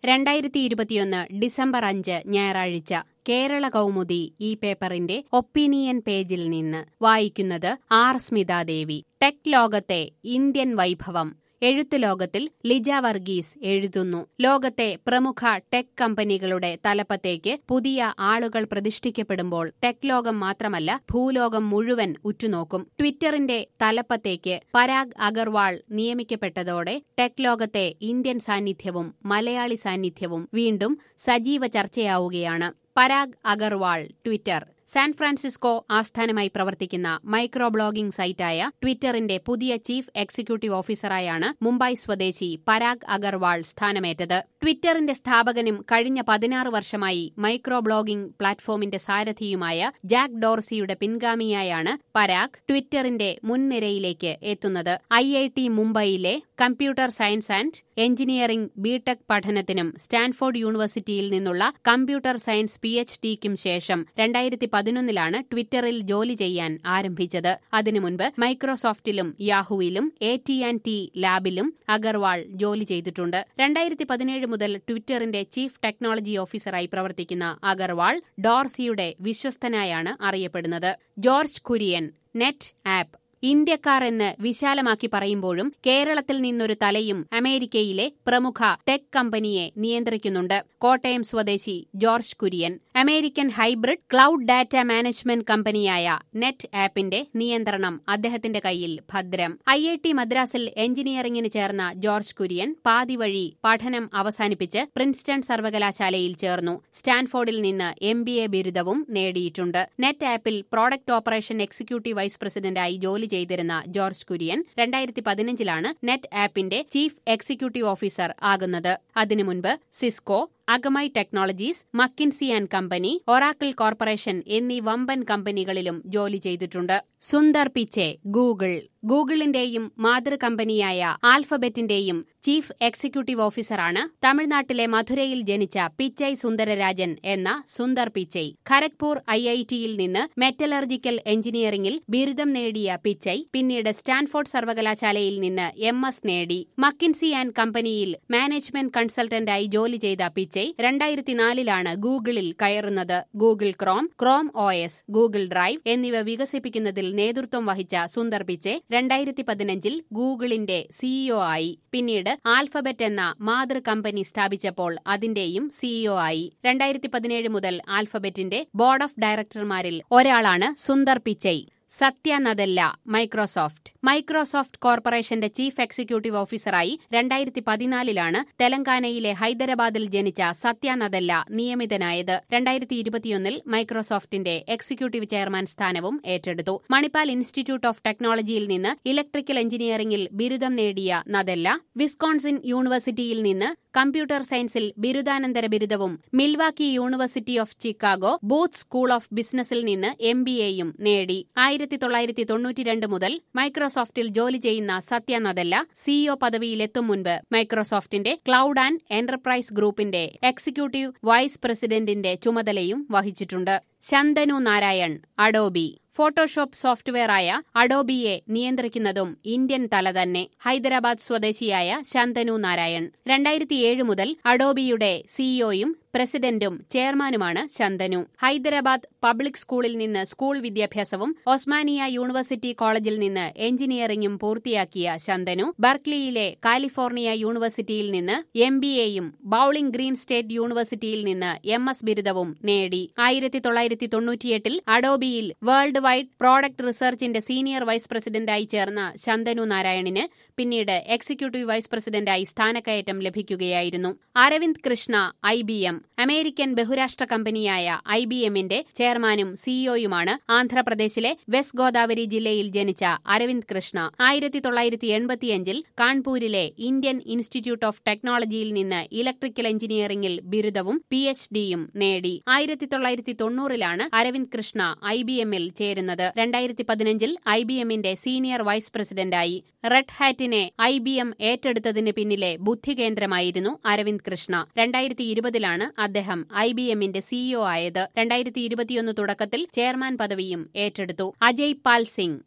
രണ്ടായിരത്തി ഇരുപത്തിയൊന്ന് ഡിസംബർ അഞ്ച് ഞായറാഴ്ച കേരള കൗമുദി ഈ പേപ്പറിന്റെ ഒപ്പീനിയൻ പേജിൽ നിന്ന് വായിക്കുന്നത് ആർ സ്മിതാദേവി ടെക് ലോകത്തെ ഇന്ത്യൻ വൈഭവം എഴുത്തു ലോകത്തിൽ ലിജ വർഗീസ് എഴുതുന്നു ലോകത്തെ പ്രമുഖ ടെക് കമ്പനികളുടെ തലപ്പത്തേക്ക് പുതിയ ആളുകൾ പ്രതിഷ്ഠിക്കപ്പെടുമ്പോൾ ടെക് ലോകം മാത്രമല്ല ഭൂലോകം മുഴുവൻ ഉറ്റുനോക്കും ട്വിറ്ററിന്റെ തലപ്പത്തേക്ക് പരാഗ് അഗർവാൾ നിയമിക്കപ്പെട്ടതോടെ ടെക് ലോകത്തെ ഇന്ത്യൻ സാന്നിധ്യവും മലയാളി സാന്നിധ്യവും വീണ്ടും സജീവ ചർച്ചയാവുകയാണ് Parag Agrawal Twitter San Francisco ആസ്ഥാനമായി പ്രവർത്തിക്കുന്ന മൈക്രോ ബ്ലോഗിംഗ് സൈറ്റായ ട്വിറ്ററിന്റെ പുതിയ ചീഫ് എക്സിക്യൂട്ടീവ് ഓഫീസറായാണ് മുംബൈ സ്വദേശി പരാഗ് അഗർവാൾ സ്ഥാനമേറ്റത് ട്വിറ്ററിന്റെ സ്ഥാപകനും കഴിഞ്ഞ പതിനാറ് വർഷമായി മൈക്രോ ബ്ലോഗിംഗ് പ്ലാറ്റ്ഫോമിന്റെ സാരഥിയുമായ ജാക്ക് ഡോർസിയുടെ പിൻഗാമിയായാണ് പരാഗ് ട്വിറ്ററിന്റെ മുൻനിരയിലേക്ക് എത്തുന്നത് ഐ ഐ ടി മുംബൈയിലെ computer science and engineering B Tech പഠനത്തിനും സ്റ്റാൻഫോർഡ് യൂണിവേഴ്സിറ്റിയിൽ നിന്നുള്ള കമ്പ്യൂട്ടർ സയൻസ് പി എച്ച് ഡിക്കും ശേഷം രണ്ടായിരത്തി പതിനൊന്നിലാണ് ട്വിറ്ററിൽ ജോലി ചെയ്യാൻ ആരംഭിച്ചത് അതിനു മുൻപ് മൈക്രോസോഫ്റ്റിലും യാഹുവിലും എ ടി ആൻഡ് ടി ലാബിലും അഗർവാൾ ജോലി ചെയ്തിട്ടുണ്ട് രണ്ടായിരത്തി പതിനേഴ് മുതൽ ട്വിറ്ററിന്റെ ചീഫ് ടെക്നോളജി ഓഫീസറായി പ്രവർത്തിക്കുന്ന അഗർവാൾ ഡോർസിയുടെ വിശ്വസ്തനായാണ് അറിയപ്പെടുന്നത് ജോർജ് കുര്യൻ നെറ്റ് ആപ്പ് ഇന്ത്യക്കാർ എന്ന് വിശാലമാക്കി പറയുമ്പോഴും കേരളത്തിൽ നിന്നൊരു തലയും അമേരിക്കയിലെ പ്രമുഖ ടെക് കമ്പനിയെ നിയന്ത്രിക്കുന്നുണ്ട് കോട്ടയം സ്വദേശി George Kurian American hybrid cloud data management കമ്പനിയായ നെറ്റ് ആപ്പിന്റെ നിയന്ത്രണം അദ്ദേഹത്തിന്റെ കയ്യിൽ ഭദ്രം ഐ ഐ ടി മദ്രാസിൽ എഞ്ചിനീയറിംഗിന് ചേർന്ന ജോർജ് കുര്യൻ പാതി വഴി പഠനം അവസാനിപ്പിച്ച് പ്രിൻസ്റ്റൺ സർവകലാശാലയിൽ ചേർന്നു സ്റ്റാൻഫോർഡിൽ നിന്ന് എം ബി എ ബിരുദവും നേടിയിട്ടുണ്ട് നെറ്റ് ആപ്പിൽ പ്രോഡക്റ്റ് ഓപ്പറേഷൻ എക്സിക്യൂട്ടീവ് വൈസ് പ്രസിഡന്റായി ജോലി ചെയ്തിരുന്ന ജോർജ് കുര്യൻ രണ്ടായിരത്തി പതിനഞ്ചിലാണ് നെറ്റ് ആപ്പിന്റെ ചീഫ് എക്സിക്യൂട്ടീവ് ഓഫീസർ ആകുന്നത് അതിനു മുൻപ് Cisco Akamai technologies McKinsey and company Oracle corporation എന്നീ വമ്പൻ കമ്പനികളിലും ജോലി ചെയ്തിട്ടുണ്ട് സുന്ദർ പിച്ചെ ഗൂഗിൾ ഗൂഗിളിന്റെയും മാതൃ കമ്പനിയായ ആൽഫബറ്റിന്റെയും ചീഫ് എക്സിക്യൂട്ടീവ് ഓഫീസറാണ് തമിഴ്നാട്ടിലെ മധുരയിൽ ജനിച്ച പിച്ചൈ സുന്ദരരാജൻ എന്ന സുന്ദർ പിച്ചൈ ഖരഗ്പൂർ ഐ ഐ ടിയിൽ നിന്ന് മെറ്റലർജിക്കൽ എഞ്ചിനീയറിംഗിൽ ബിരുദം നേടിയ പിച്ചൈ പിന്നീട് സ്റ്റാൻഫോർഡ് സർവകലാശാലയിൽ നിന്ന് എം എസ് നേടി മക്കിൻസി ആൻഡ് കമ്പനിയിൽ മാനേജ്മെന്റ് കൺസൾട്ടന്റായി ജോലി ചെയ്ത പിച്ചൈ രണ്ടായിരത്തി നാലിലാണ് ഗൂഗിളിൽ കയറുന്നത് Google Chrome Chrome O S Google Drive എന്നിവ വികസിപ്പിക്കുന്നതിൽ നേതൃത്വം വഹിച്ച സുന്ദർ പിച്ചെ രണ്ടായിരത്തി പതിനഞ്ചിൽ ഗൂഗിളിന്റെ സിഇഒ ആയി പിന്നീട് ആൽഫബറ്റ് എന്ന മാതൃ കമ്പനി സ്ഥാപിച്ചപ്പോൾ അതിന്റെയും സിഇഒ ആയി രണ്ടായിരത്തി പതിനേഴ് മുതൽ ആൽഫബറ്റിന്റെ ബോർഡ് ഓഫ് ഡയറക്ടർമാരിൽ ഒരാളാണ് സുന്ദർ പിച്ചൈ സത്യ നദല്ല മൈക്രോസോഫ്റ്റ് മൈക്രോസോഫ്റ്റ് കോർപ്പറേഷന്റെ ചീഫ് എക്സിക്യൂട്ടീവ് ഓഫീസറായി രണ്ടായിരത്തി പതിനാലിലാണ് തെലങ്കാനയിലെ ഹൈദരാബാദിൽ ജനിച്ച സത്യ നദല്ല നിയമിതനായത് രണ്ടായിരത്തി ഇരുപത്തിയൊന്നിൽ മൈക്രോസോഫ്റ്റിന്റെ എക്സിക്യൂട്ടീവ് ചെയർമാൻ സ്ഥാനവും ഏറ്റെടുത്തു മണിപ്പാൽ ഇൻസ്റ്റിറ്റ്യൂട്ട് ഓഫ് ടെക്നോളജിയിൽ നിന്ന് ഇലക്ട്രിക്കൽ എഞ്ചിനീയറിംഗിൽ ബിരുദം നേടിയ നദല്ല വിസ്കോൺസിൻ യൂണിവേഴ്സിറ്റിയിൽ നിന്ന് കമ്പ്യൂട്ടർ സയൻസിൽ ബിരുദാനന്തര ബിരുദവും Milwaukee university of Chicago Booth school of ബിസിനസിൽ നിന്ന് എം ബി എയും നേടി ആയിരത്തി തൊള്ളായിരത്തി തൊണ്ണൂറ്റിരണ്ട് മുതൽ മൈക്രോസോഫ്റ്റിൽ ജോലി ചെയ്യുന്ന സത്യ നദല്ല സിഇഒ പദവിയിലെത്തും മുൻപ് മൈക്രോസോഫ്റ്റിന്റെ ക്ലൌഡ് ആൻഡ് എന്റർപ്രൈസ് ഗ്രൂപ്പിന്റെ എക്സിക്യൂട്ടീവ് വൈസ് പ്രസിഡന്റിന്റെ ചുമതലയും വഹിച്ചിട്ടുണ്ട് ശന്തനു നാരായൺ അഡോബി ഫോട്ടോഷോപ്പ് സോഫ്റ്റ്വെയറായ അഡോബിയെ നിയന്ത്രിക്കുന്നതും ഇന്ത്യൻ തല തന്നെ ഹൈദരാബാദ് സ്വദേശിയായ ശന്തനു നാരായൺ രണ്ടായിരത്തിയേഴ് മുതൽ അഡോബിയുടെ സിഇഒയും പ്രസിഡന്റും ചെയർമാനുമാണ് ശന്തനു ഹൈദരാബാദ് പബ്ലിക് സ്കൂളിൽ നിന്ന് സ്കൂൾ വിദ്യാഭ്യാസവും ഒസ്മാനിയ യൂണിവേഴ്സിറ്റി കോളേജിൽ നിന്ന് എഞ്ചിനീയറിംഗും പൂർത്തിയാക്കിയ ശന്തനു ബർക്ലിയിലെ കാലിഫോർണിയ യൂണിവേഴ്സിറ്റിയിൽ നിന്ന് എം ബി എയും ബൌളിംഗ് ഗ്രീൻ സ്റ്റേറ്റ് യൂണിവേഴ്സിറ്റിയിൽ നിന്ന് എം എസ് ബിരുദവും നേടി ആയിരത്തി തൊള്ളായിരത്തി തൊണ്ണൂറ്റിയെട്ടിൽ അഡോബിയിൽ വേൾഡ് വൈഡ് പ്രോഡക്റ്റ് റിസർച്ചിന്റെ സീനിയർ വൈസ് പ്രസിഡന്റായി ചേർന്ന ശന്തനു നാരായണിന് പിന്നീട് എക്സിക്യൂട്ടീവ് വൈസ് പ്രസിഡന്റായി സ്ഥാനക്കയറ്റം ലഭിക്കുകയായിരുന്നു Arvind Krishna I B M American ബഹുരാഷ്ട്ര കമ്പനിയായ ഐ ബി എമ്മിന്റെ ചെയർമാനും സിഇഒയുമാണ് ആന്ധ്രാപ്രദേശിലെ വെസ്റ്റ് ഗോദാവരി ജില്ലയിൽ ജനിച്ച അരവിന്ദ് കൃഷ്ണ ആയിരത്തി തൊള്ളായിരത്തി എൺപത്തിയഞ്ചിൽ കാൺപൂരിലെ ഇന്ത്യൻ ഇൻസ്റ്റിറ്റ്യൂട്ട് ഓഫ് ടെക്നോളജിയിൽ നിന്ന് ഇലക്ട്രിക്കൽ എഞ്ചിനീയറിംഗിൽ ബിരുദവും പി എച്ച് ഡിയും നേടി ആയിരത്തി തൊള്ളായിരത്തി തൊണ്ണൂറിലാണ് അരവിന്ദ് കൃഷ്ണ ഐ ബി എമ്മിൽ ചേരുന്നത് രണ്ടായിരത്തി പതിനഞ്ചിൽ ഐ ബി എമ്മിന്റെ സീനിയർ വൈസ് പ്രസിഡന്റായി റെഡ് ഹാറ്റിനെ ഐ ബി എം ഏറ്റെടുത്തതിന് പിന്നിലെ ബുദ്ധികേന്ദ്രമായിരുന്നു അരവിന്ദ് കൃഷ്ണ രണ്ടായിരത്തി ഇരുപതിലാണ് അദ്ദേഹം ഐ ബി എമ്മിന്റെ സിഇഒ ആയത് രണ്ടായിരത്തി ഇരുപത്തിയൊന്ന് തുടക്കത്തിൽ ചെയർമാൻ പദവിയും ഏറ്റെടുത്തു അജയ് പാൽ സിംഗ്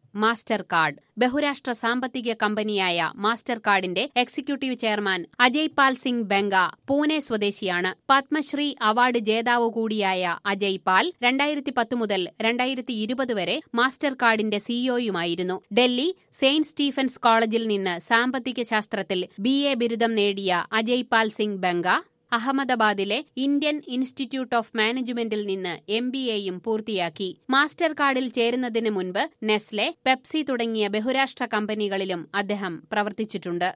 മാസ്റ്റർ കാർഡ് ബഹുരാഷ്ട്ര സാമ്പത്തിക കമ്പനിയായ മാസ്റ്റർ കാർഡിന്റെ എക്സിക്യൂട്ടീവ് ചെയർമാൻ അജയ് പാൽ സിംഗ് ബംഗ പൂനെ സ്വദേശിയാണ് പത്മശ്രീ അവാർഡ് ജേതാവ് കൂടിയായ അജയ് പാൽ രണ്ടായിരത്തി പത്ത് മുതൽ രണ്ടായിരത്തി ഇരുപത് വരെ മാസ്റ്റർ കാർഡിന്റെ സിഇഒയുമായിരുന്നു ഡൽഹി സെയിന്റ് സ്റ്റീഫൻസ് കോളേജിൽ നിന്ന് സാമ്പത്തിക ശാസ്ത്രത്തിൽ ബി എ ബിരുദം നേടിയ അജയ് പാൽ സിംഗ് ബംഗ അഹമ്മദാബാദിലെ ഇന്ത്യൻ ഇൻസ്റ്റിറ്റ്യൂട്ട് ഓഫ് മാനേജ്മെന്റിൽ നിന്ന് എം ബി എയും പൂർത്തിയാക്കി മാസ്റ്റർ കാർഡിൽ ചേരുന്നതിന് മുൻപ് നെസ്ലെ പെപ്സി തുടങ്ങിയ ബഹുരാഷ്ട്ര കമ്പനികളിലും അദ്ദേഹം പ്രവർത്തിച്ചിട്ടുണ്ട്